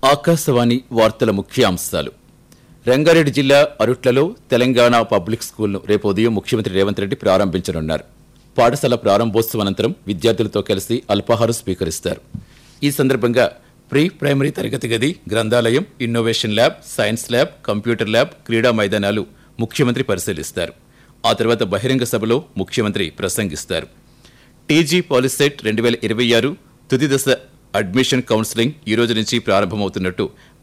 ఆకాశవాణి వార్తల ముఖ్యాంశాలు రంగారెడ్డి జిల్లా అరుట్లలో తెలంగాణ పబ్లిక్ స్కూల్ను రేపు ఉదయం ముఖ్యమంత్రి రేవంత్ రెడ్డి ప్రారంభించనున్నారు పాఠశాల ప్రారంభోత్సవం అనంతరం విద్యార్థులతో కలిసి అల్పాహారం స్వీకరిస్తారు ఈ సందర్భంగా ప్రీ ప్రైమరీ తరగతి గది గ్రంథాలయం innovation lab science lab computer lab క్రీడా మైదానాలు ముఖ్యమంత్రి పరిశీలిస్తారు ఆ తర్వాత బహిరంగ సభలో ముఖ్యమంత్రి ప్రసంగిస్తారు టీజీ పాలిసెట్ రెండు వేల ఇరవై ఆరు తుది దశ అడ్మిషన్ కౌన్సిలింగ్ ఈ రోజు నుంచి ప్రారంభమవుతున్నట్టు